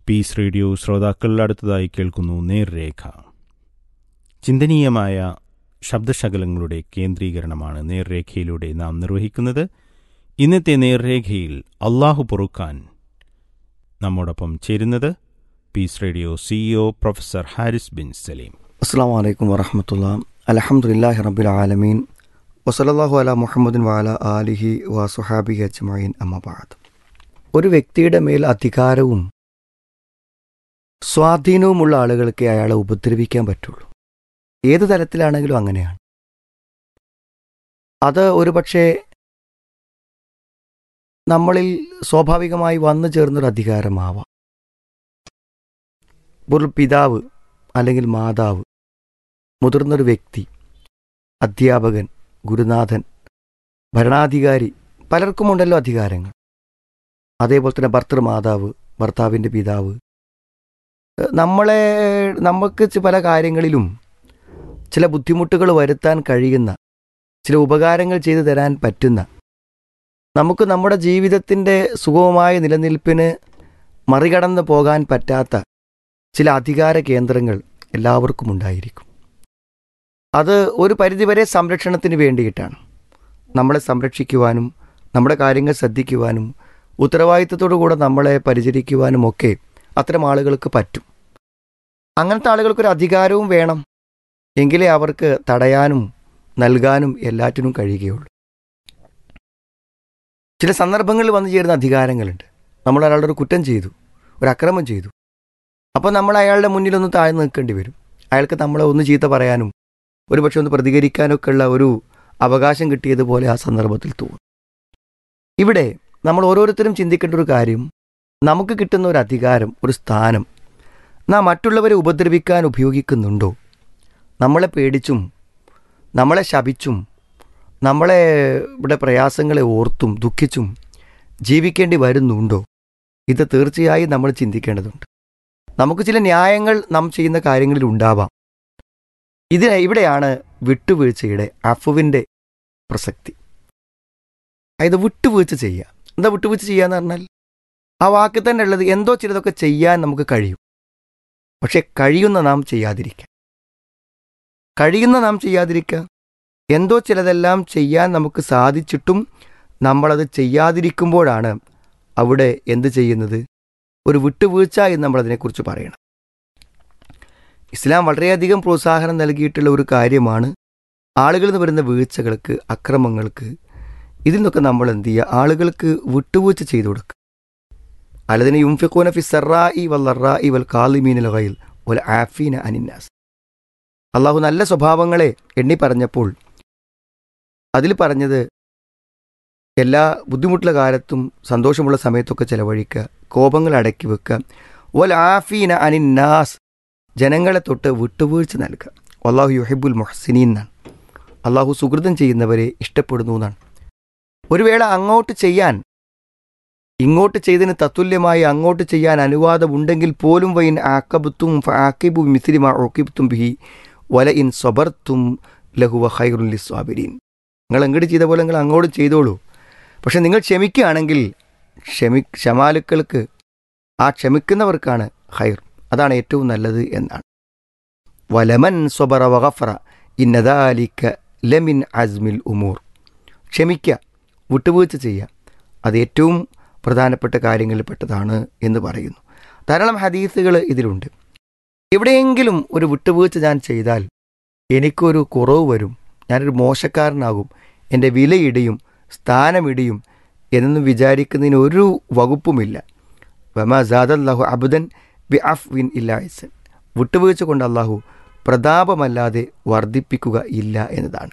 Piece radio ശ്രോതാക്കൾ അടുത്തതായി കേൾക്കുന്നു നേർരേഖ ചിന്തനീയമായ ശബ്ദശകലങ്ങളുടെ കേന്ദ്രീകരണമാണ് നേർരേഖയിലൂടെ നാം നിർവഹിക്കുന്നത് ഇന്നത്തെ നേർരേഖയിൽ അള്ളാഹു പൊറുക്കാൻ നമ്മോടൊപ്പം ചേരുന്നത് peace radio CEO professor Haris bin Saleem അസ്സാം വലൈക്കും വറഹമത്തുള്ള അലഹമുല്ലാഹി റബ്ബിൽ ആലമീൻ വസലല്ലാഹു അല മുഹമ്മദിൻ വാല ആലിഹി വസുഹാബി അജ്മീൻ അമ്മബാദ് ഒരു വ്യക്തിയുടെ മേൽ അധികാരവും സ്വാധീനവുമുള്ള ആളുകൾക്ക് അയാളെ ഉപദ്രവിക്കാൻ പറ്റുള്ളൂ ഏത് തരത്തിലാണെങ്കിലും അങ്ങനെയാണ് അത് ഒരു പക്ഷേ നമ്മളിൽ സ്വാഭാവികമായി വന്നു ചേർന്നൊരു അധികാരമാവാം ഒരു പിതാവ് അല്ലെങ്കിൽ മാതാവ് മുതിർന്നൊരു വ്യക്തി അധ്യാപകൻ ഗുരുനാഥൻ ഭരണാധികാരി പലർക്കുമുണ്ടല്ലോ അധികാരങ്ങൾ അതേപോലെ തന്നെ ഭർത്തൃമാതാവ് ഭർത്താവിൻ്റെ പിതാവ് നമ്മളെ നമുക്ക് ചി- പല കാര്യങ്ങളിലും ചില ബുദ്ധിമുട്ടുകൾ വരുത്താൻ കഴിയുന്ന ചില ഉപകാരങ്ങൾ ചെയ്തു തരാൻ പറ്റുന്ന നമുക്ക് നമ്മുടെ ജീവിതത്തിൻ്റെ സുഗമമായ നിലനിൽപ്പിന് മറികടന്ന് പോകാൻ പറ്റാത്ത ചില അധികാര കേന്ദ്രങ്ങൾ എല്ലാവർക്കും ഉണ്ടായിരിക്കും അത് ഒരു പരിധിവരെ സംരക്ഷണത്തിന് വേണ്ടിയിട്ടാണ് നമ്മളെ സംരക്ഷിക്കുവാനും നമ്മുടെ കാര്യങ്ങൾ ശ്രദ്ധിക്കുവാനും ഉത്തരവാദിത്തത്തോടു കൂടെ നമ്മളെ പരിചരിക്കുവാനും ഒക്കെ അത്തരം ആളുകൾക്ക് പറ്റും അങ്ങനത്തെ ആളുകൾക്കൊരു അധികാരവും വേണം എങ്കിലേ അവർക്ക് തടയാനും നൽകാനും എല്ലാറ്റിനും കഴിയുകയുള്ളൂ ചില സന്ദർഭങ്ങളിൽ വന്നു ചേരുന്ന അധികാരങ്ങളുണ്ട് നമ്മൾ ഒരാളുടെ ഒരു കുറ്റം ചെയ്തു ഒരു അക്രമം ചെയ്തു അപ്പോൾ നമ്മൾ അയാളുടെ മുന്നിലൊന്ന് താഴ്ന്നു നിൽക്കേണ്ടി വരും അയാൾക്ക് നമ്മളെ ഒന്ന് ചീത്ത പറയാനും ഒരുപക്ഷെ ഒന്ന് പ്രതികരിക്കാനൊക്കെ ഉള്ള ഒരു അവകാശം കിട്ടിയതുപോലെ ആ സന്ദർഭത്തിൽ തോന്നും ഇവിടെ നമ്മൾ ഓരോരുത്തരും ചിന്തിക്കേണ്ട ഒരു കാര്യം നമുക്ക് കിട്ടുന്ന ഒരു അധികാരം ഒരു സ്ഥാനം നാം മറ്റുള്ളവരെ ഉപദ്രവിക്കാൻ ഉപയോഗിക്കുന്നുണ്ടോ നമ്മളെ പേടിച്ചും നമ്മളെ ശപിച്ചും നമ്മളെ ഇവിടെ പ്രയാസങ്ങളെ ഓർത്തും ദുഃഖിച്ചും ജീവിക്കേണ്ടി വരുന്നുണ്ടോ ഇത് തീർച്ചയായും നമ്മൾ ചിന്തിക്കേണ്ടതുണ്ട് നമുക്ക് ചില ന്യായങ്ങൾ നാം ചെയ്യുന്ന കാര്യങ്ങളിൽ ഉണ്ടാവാം ഇതിന് ഇവിടെയാണ് വിട്ടുവീഴ്ചയുടെ അഫുവിൻ്റെ പ്രസക്തി അതായത് വിട്ടുവീഴ്ച ചെയ്യുക എന്താ വിട്ടുവീഴ്ച ചെയ്യുക എന്ന് പറഞ്ഞാൽ ആ വാക്കിൽ തന്നെ ഉള്ളത് എന്തോ ചിലതൊക്കെ ചെയ്യാൻ നമുക്ക് കഴിയും പക്ഷെ കഴിയുന്ന നാം ചെയ്യാതിരിക്കുക കഴിയുന്ന നാം ചെയ്യാതിരിക്കുക എന്തോ ചിലതെല്ലാം ചെയ്യാൻ നമുക്ക് സാധിച്ചിട്ടും നമ്മളത് ചെയ്യാതിരിക്കുമ്പോഴാണ് അവിടെ എന്ത് ചെയ്യുന്നത് ഒരു വിട്ടുവീഴ്ച എന്ന് നമ്മളതിനെക്കുറിച്ച് പറയണം ഇസ്ലാം വളരെയധികം പ്രോത്സാഹനം നൽകിയിട്ടുള്ള ഒരു കാര്യമാണ് ആളുകളിൽ നിന്ന് വരുന്ന വീഴ്ചകൾക്ക് അക്രമങ്ങൾക്ക് ഇതിൽ നിന്നൊക്കെ നമ്മൾ എന്ത് ചെയ്യുക ആളുകൾക്ക് വിട്ടുവീഴ്ച ചെയ്തു കൊടുക്കുക അല്ലതിന് യുംഫിഖൂന ഫി സറായി വല്ലറായി വൽ കാലിമീനൽ ഗൈൽ വൽ ആഫീന അനിന്നാസ് അള്ളാഹു നല്ല സ്വഭാവങ്ങളെ എണ്ണി പറഞ്ഞപ്പോൾ അതിൽ പറഞ്ഞത് എല്ലാ ബുദ്ധിമുട്ടുള്ള കാലത്തും സന്തോഷമുള്ള സമയത്തൊക്കെ ചെലവഴിക്കുക കോപങ്ങൾ അടക്കി വെക്കുക വൽ ആഫീന അനിന്നാസ് ജനങ്ങളെ തൊട്ട് വിട്ടുവീഴ്ച നൽകുക അള്ളാഹു യുഹിബുൽ മൊഹസിനീൻ എന്നാണ് അള്ളാഹു സുഹൃതം ചെയ്യുന്നവരെ ഇഷ്ടപ്പെടുന്നു എന്നാണ് ഒരു വേള അങ്ങോട്ട് ചെയ്യാൻ ഇങ്ങോട്ട് ചെയ്തതിന് തത്തുല്യമായി അങ്ങോട്ട് ചെയ്യാൻ അനുവാദമുണ്ടെങ്കിൽ പോലും വൈൻ ആക്കബത്തും ആക്കിബു മിസിലിമ ഓക്കിബത്തും ബിഹി വല ഇൻ സ്വബർത്തും ലഹുവ ഹൈറുല്ലി സ്വാബിരീൻ നിങ്ങൾ അങ്ങോട്ട് ചെയ്ത പോലെ നിങ്ങൾ അങ്ങോട്ട് ചെയ്തോളൂ പക്ഷെ നിങ്ങൾ ക്ഷമിക്കുകയാണെങ്കിൽ ക്ഷമി ക്ഷമാലുക്കൾക്ക് ആ ക്ഷമിക്കുന്നവർക്കാണ് ഹൈർ അതാണ് ഏറ്റവും നല്ലത് എന്നാണ് വലമൻ സ്വബറ വഗഫറ ഇന്നദാലിക്ക ലമിൻ അസ്മിൽ ഉമൂർ ക്ഷമിക്കുക വിട്ടുവീഴ്ച ചെയ്യുക അത് ഏറ്റവും പ്രധാനപ്പെട്ട കാര്യങ്ങളിൽപ്പെട്ടതാണ് എന്ന് പറയുന്നു ധാരാളം ഹദീസുകൾ ഇതിലുണ്ട് എവിടെയെങ്കിലും ഒരു വിട്ടുവീഴ്ച ഞാൻ ചെയ്താൽ എനിക്കൊരു കുറവ് വരും ഞാനൊരു മോശക്കാരനാകും എൻ്റെ വിലയിടിയും സ്ഥാനമിടിയും എന്നൊന്നും വിചാരിക്കുന്നതിന് ഒരു വകുപ്പുമില്ല വമ സാദല്ലാഹു അബുദൻ ബി അഫ് വിൻ ഇല്ലായിസൻ വിട്ടുവീഴ്ച കൊണ്ട് അള്ളാഹു പ്രതാപമല്ലാതെ വർദ്ധിപ്പിക്കുക ഇല്ല എന്നതാണ്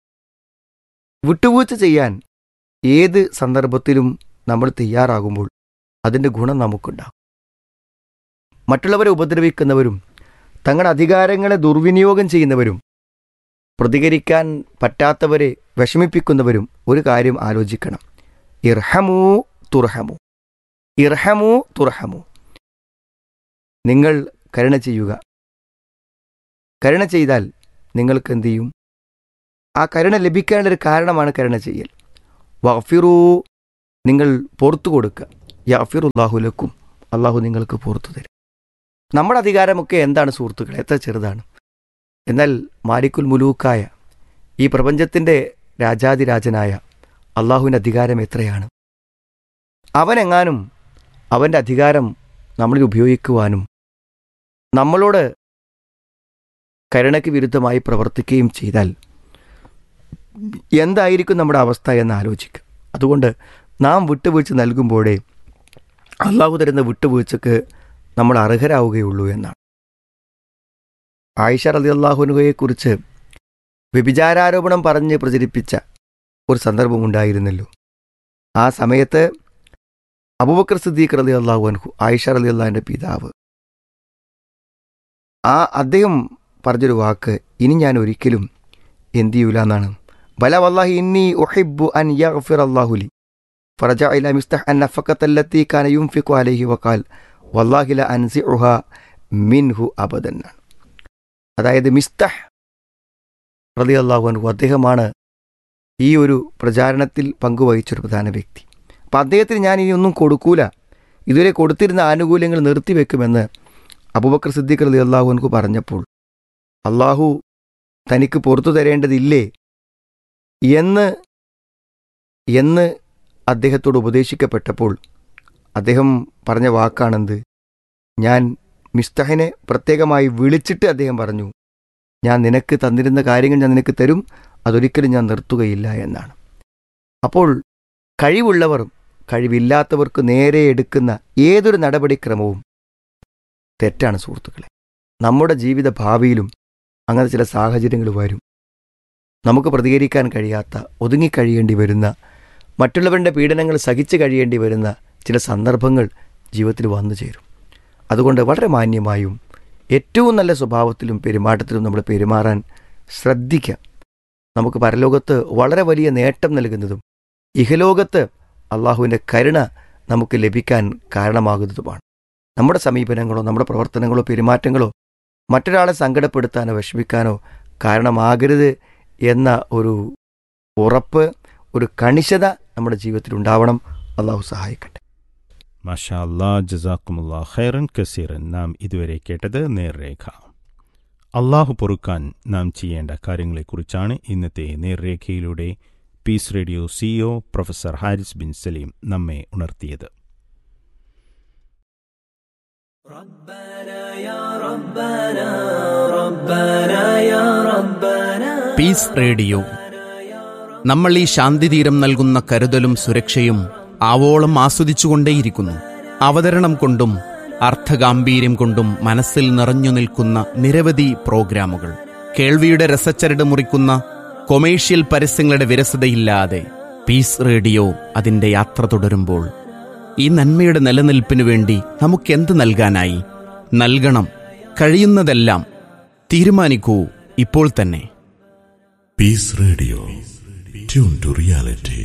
വിട്ടുവീഴ്ച ചെയ്യാൻ ഏത് സന്ദർഭത്തിലും നമ്മൾ തയ്യാറാകുമ്പോൾ അതിൻ്റെ ഗുണം നമുക്കുണ്ടാകും മറ്റുള്ളവരെ ഉപദ്രവിക്കുന്നവരും തങ്ങളുടെ അധികാരങ്ങളെ ദുർവിനിയോഗം ചെയ്യുന്നവരും പ്രതികരിക്കാൻ പറ്റാത്തവരെ വിഷമിപ്പിക്കുന്നവരും ഒരു കാര്യം ആലോചിക്കണം ഇർഹമു തുർഹമു ഇർഹമു തുർഹമു നിങ്ങൾ കരുണ ചെയ്യുക കരുണ ചെയ്താൽ നിങ്ങൾക്ക് എന്ത് ചെയ്യും ആ കരുണ ലഭിക്കാനുള്ള ഒരു കാരണമാണ് കരുണ ചെയ്യൽ വഫിറു നിങ്ങൾ പുറത്തു കൊടുക്കുക യഫിറുല്ലാഹുലക്കും അള്ളാഹു നിങ്ങൾക്ക് പുറത്തു തരും നമ്മുടെ അധികാരമൊക്കെ എന്താണ് സുഹൃത്തുക്കളെ എത്ര ചെറുതാണ് എന്നാൽ മാലിക്കുൽ മുലൂക്കായ ഈ പ്രപഞ്ചത്തിൻ്റെ രാജാതിരാജനായ അള്ളാഹുവിൻ്റെ അധികാരം എത്രയാണ് അവനെങ്ങാനും അവൻ്റെ അധികാരം നമ്മളിൽ ഉപയോഗിക്കുവാനും നമ്മളോട് കരുണയ്ക്ക് വിരുദ്ധമായി പ്രവർത്തിക്കുകയും ചെയ്താൽ എന്തായിരിക്കും നമ്മുടെ അവസ്ഥ എന്ന് ആലോചിക്കുക അതുകൊണ്ട് നാം വിട്ടുവീഴ്ച നൽകുമ്പോഴേ അള്ളാഹു തരുന്ന വിട്ടുവീഴ്ചക്ക് നമ്മൾ അർഹരാവുകയുള്ളൂ എന്നാണ് ആയിഷ റലി അള്ളാഹുനുഹയെക്കുറിച്ച് വ്യഭിചാരാരോപണം പറഞ്ഞ് പ്രചരിപ്പിച്ച ഒരു സന്ദർഭമുണ്ടായിരുന്നല്ലോ ആ സമയത്ത് അബൂബക്കർ സിദ്ദീഖ് റലി അള്ളാഹു അൻഹു ആയിഷ റലി അള്ളാഹിൻ്റെ പിതാവ് ആ അദ്ദേഹം പറഞ്ഞൊരു വാക്ക് ഇനി ഞാൻ ഒരിക്കലും എന്ത് ചെയ്യൂല എന്നാണ് ബല വല്ലാഹി ഇന്നി ഉഹിബ്ബു അൻ യഗ്ഫിർ അല്ലാഹുലി ഫറജ ഇല മിസ്തഹ് അൻ നഫഖത്തല്ലത്തി കാന യുൻഫിഖു അലൈഹി വഖാൽ വല്ലാഹി ല അൻസിഉഹ മിൻഹു അബദൻ അതായത് മിസ്തഹ് റളിയല്ലാഹു അൻഹു അദ്ദേഹമാണ് ഈ ഒരു പ്രചാരണത്തിൽ പങ്കുവഹിച്ചൊരു പ്രധാന വ്യക്തി അപ്പം അദ്ദേഹത്തിന് ഞാൻ ഇനി ഒന്നും കൊടുക്കൂല ഇതുവരെ കൊടുത്തിരുന്ന ആനുകൂല്യങ്ങൾ നിർത്തിവെക്കുമെന്ന് അബൂബക്കർ സിദ്ദീഖ് റലി അള്ളാഹു എനിക്ക് പറഞ്ഞപ്പോൾ അള്ളാഹു തനിക്ക് പുറത്തു തരേണ്ടതില്ലേ എന്ന് എന്ന് അദ്ദേഹത്തോട് ഉപദേശിക്കപ്പെട്ടപ്പോൾ അദ്ദേഹം പറഞ്ഞ വാക്കാണെന്ത് ഞാൻ മിസ്തഹിനെ പ്രത്യേകമായി വിളിച്ചിട്ട് അദ്ദേഹം പറഞ്ഞു ഞാൻ നിനക്ക് തന്നിരുന്ന കാര്യങ്ങൾ ഞാൻ നിനക്ക് തരും അതൊരിക്കലും ഞാൻ നിർത്തുകയില്ല എന്നാണ് അപ്പോൾ കഴിവുള്ളവർ കഴിവില്ലാത്തവർക്ക് നേരെ എടുക്കുന്ന ഏതൊരു നടപടിക്രമവും തെറ്റാണ് സുഹൃത്തുക്കളെ നമ്മുടെ ജീവിത ഭാവിയിലും അങ്ങനെ ചില സാഹചര്യങ്ങൾ വരും നമുക്ക് പ്രതികരിക്കാൻ കഴിയാത്ത ഒതുങ്ങിക്കഴിയേണ്ടി വരുന്ന മറ്റുള്ളവരുടെ പീഡനങ്ങൾ സഹിച്ചു കഴിയേണ്ടി വരുന്ന ചില സന്ദർഭങ്ങൾ ജീവിതത്തിൽ വന്നു ചേരും അതുകൊണ്ട് വളരെ മാന്യമായും ഏറ്റവും നല്ല സ്വഭാവത്തിലും പെരുമാറ്റത്തിലും നമ്മൾ പെരുമാറാൻ ശ്രദ്ധിക്കാം നമുക്ക് പരലോകത്ത് വളരെ വലിയ നേട്ടം നൽകുന്നതും ഇഹലോകത്ത് അള്ളാഹുവിൻ്റെ കരുണ നമുക്ക് ലഭിക്കാൻ കാരണമാകുന്നതുമാണ് നമ്മുടെ സമീപനങ്ങളോ നമ്മുടെ പ്രവർത്തനങ്ങളോ പെരുമാറ്റങ്ങളോ മറ്റൊരാളെ സങ്കടപ്പെടുത്താനോ വിഷമിക്കാനോ കാരണമാകരുത് എന്ന ഒരു ഉറപ്പ് ഒരു കണിശത നമ്മുടെ ജീവിതത്തിൽ ഉണ്ടാവണം അള്ളാഹു സഹായിക്കട്ടെ മാഷാ അല്ലാ ജസാക്കുമുല്ലാ ഖൈറൻ കസീറൻ നാം ഇതുവരെ കേട്ടത് നേർരേഖ അള്ളാഹു പൊറുക്കാൻ നാം ചെയ്യേണ്ട കാര്യങ്ങളെക്കുറിച്ചാണ് ഇന്നത്തെ നേർരേഖയിലൂടെ peace radio CEO professor Haris bin Saleem നമ്മെ ഉണർത്തിയത് പീസ് റേഡിയോ നമ്മൾ ഈ ശാന്തിതീരം നൽകുന്ന കരുതലും സുരക്ഷയും ആവോളം ആസ്വദിച്ചുകൊണ്ടേയിരിക്കുന്നു അവതരണം കൊണ്ടും അർത്ഥഗാംഭീര്യം കൊണ്ടും മനസ്സിൽ നിറഞ്ഞു നിൽക്കുന്ന നിരവധി പ്രോഗ്രാമുകൾ കേൾവിയുടെ രസച്ചരട് മുറിക്കുന്ന കൊമേഴ്ഷ്യൽ പരസ്യങ്ങളുടെ വിരസതയില്ലാതെ പീസ് റേഡിയോ അതിന്റെ യാത്ര തുടരുമ്പോൾ ഈ നന്മയുടെ നിലനിൽപ്പിനു വേണ്ടി നമുക്കെന്ത് നൽകാനായി നൽകണം കഴിയുന്നതെല്ലാം തീരുമാനിക്കൂ ഇപ്പോൾ തന്നെ Peace Radio. Tune to reality.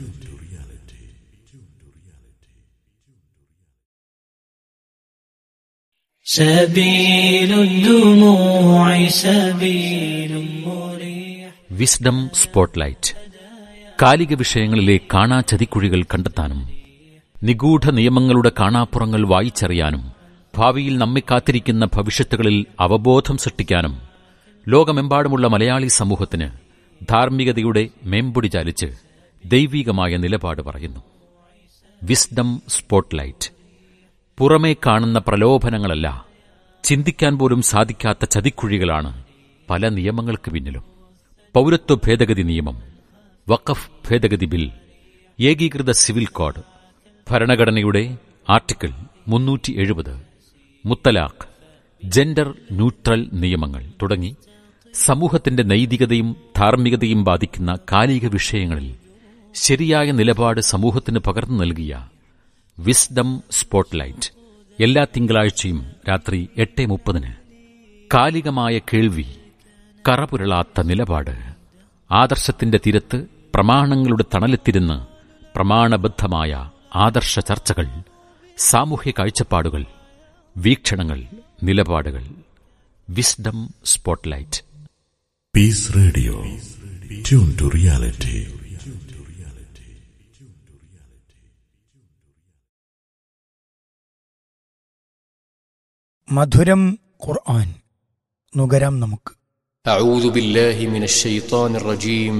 سبيل الدموع سبيل مريح wisdom spotlight കാലിക വിഷയങ്ങളിലെ കാണാ ചതിക്കുഴികൾ കണ്ടെത്താനും നിഗൂഢ നിയമങ്ങളുടെ കാണാപ്പുറങ്ങൾ വായിച്ചറിയാനും ഭാവിയിൽ നമ്മെ കാത്തിരിക്കുന്ന ഭവിഷ്യത്തുകളിൽ അവബോധം സൃഷ്ടിക്കാനും ലോകമെമ്പാടുമുള്ള മലയാളി സമൂഹത്തിന് ധാർമ്മികതയുടെ മേമ്പൊടി ചാലിച്ച് ദൈവീകമായ നിലപാട് പറയുന്നു വിസ്ഡം സ്പോട്ട്ലൈറ്റ് പുറമേ കാണുന്ന പ്രലോഭനങ്ങളല്ല ചിന്തിക്കാൻ പോലും സാധിക്കാത്ത ചതിക്കുഴികളാണ് പല നിയമങ്ങൾക്ക് പിന്നിലും പൗരത്വ ഭേദഗതി നിയമം വഖഫ് ഭേദഗതി ബിൽ ഏകീകൃത സിവിൽ കോഡ് ഭരണഘടനയുടെ ആർട്ടിക്കിൾ മുന്നൂറ്റി എഴുപത് മുത്തലാഖ് ജെൻഡർ ന്യൂട്രൽ നിയമങ്ങൾ തുടങ്ങി സമൂഹത്തിന്റെ നൈതികതയും ധാർമ്മികതയും ബാധിക്കുന്ന കാലിക വിഷയങ്ങളിൽ ശരിയായ നിലപാട് സമൂഹത്തിന് പകർന്നു നൽകിയ വിസ്ഡം സ്പോട്ട്ലൈറ്റ് എല്ലാ തിങ്കളാഴ്ചയും രാത്രി എട്ട് മുപ്പതിന് കാലികമായ കേൾവി കറപുരളാത്ത നിലപാട് ആദർശത്തിന്റെ തീരത്ത് പ്രമാണങ്ങളുടെ തണലെത്തിരുന്ന് പ്രമാണബദ്ധമായ ആദർശ ചർച്ചകൾ സാമൂഹ്യ കാഴ്ചപ്പാടുകൾ വീക്ഷണങ്ങൾ നിലപാടുകൾ wisdom spotlight Peace Radio. Tune to reality. മധുരം ഖുർആൻ നുകരാം നമുക്ക് أعوذ بالله من الشيطان الرجيم